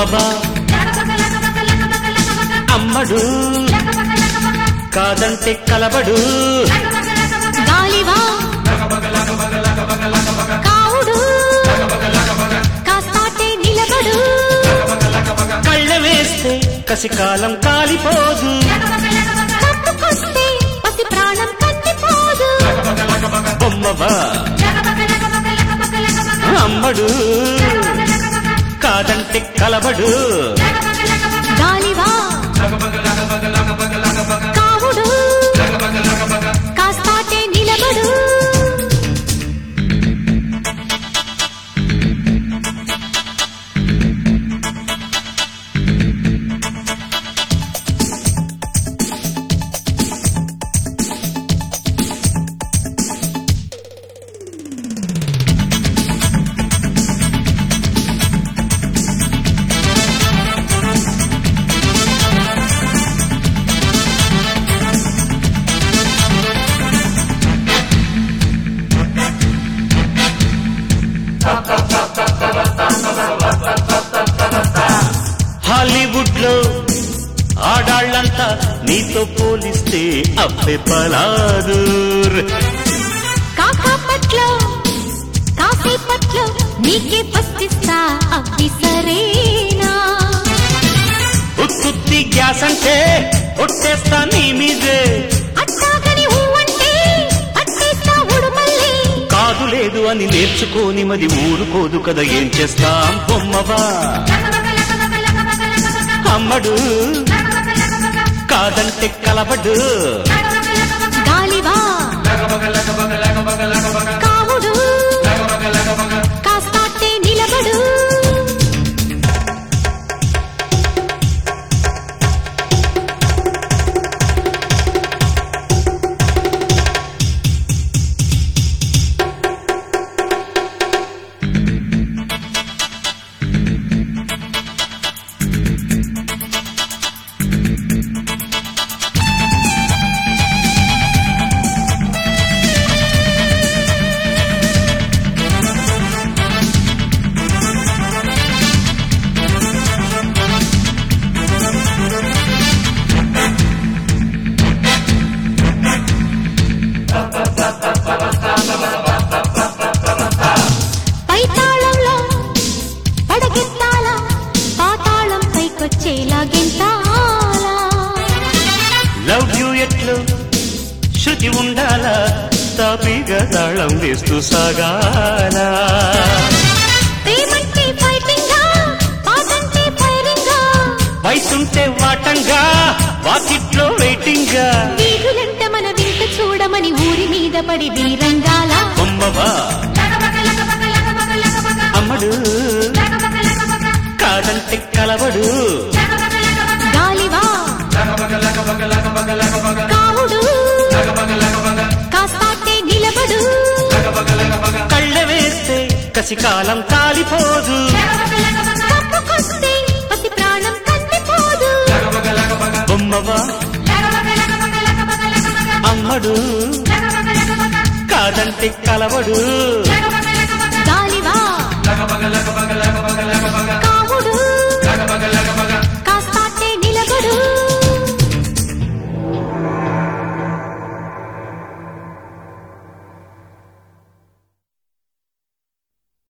బొమ్మవా అమ్మడు కాదంటే కలబడు గాలివా కావుడు కాస్తాటే నిలబడు కళ్ళ వేస్తే కసికాలం కాలిపోదు కప్పుకొస్తే పసి ప్రాణం కందిపోదు బొమ్మవా అమ్మడు కాదంటే కలబడు గాలివా కావుడు కాస్తాటే నిలబడు హాలీవుడ్ లో ఆడాళ్ళంతా నీతో పోలిస్తే అబ్బె పలాదూర్ కాకాపట్లో కాసేపట్లో నీకే పస్తిస్తా అవి సరేనా ఉత్తుత్తి గ్యాస్ అంటే ఒట్టేస్తా నీ మీదే అట్టాగని ఊవంటే అట్టేస్తా ఉడుమల్లి కాదు లేదు అని నేర్చుకోని మది ఊరుకోదు కదా ఏం చేస్తాం బొమ్మవా అమ్మడు కాదంటే కలబడు గాలివా కావుడు కాస్తాటే నిలబడు పైతాళంలో పడగెత్తాలా పాతాళం పైకొచ్చేలా గెంతాలా లవ్ యూ ఎట్లు శృతి ఉండాలా తాపిగా తాళం వేస్తూ సాగాలా ప్రేమంటే ఫైటింగా పాటంటే ఫైరింగా వయసుంటే వాటంగా వాకిట్లో వెయిటింగ్గా వీధులంట మన వింత చూడమని ఊరి మీద పడి వీరంగాల బొమ్మవా అమ్మడు కాదంటే కలవడు గాలివా కావుడు కాస్తాటే నిలబడు కళ్ళ వేస్తే కసికాలం కాలిపోదు కప్పుకొస్తే పసి ప్రాణం కందిపోదు బొమ్మవా అమ్మడు కాదంటే కలవడు గాలివా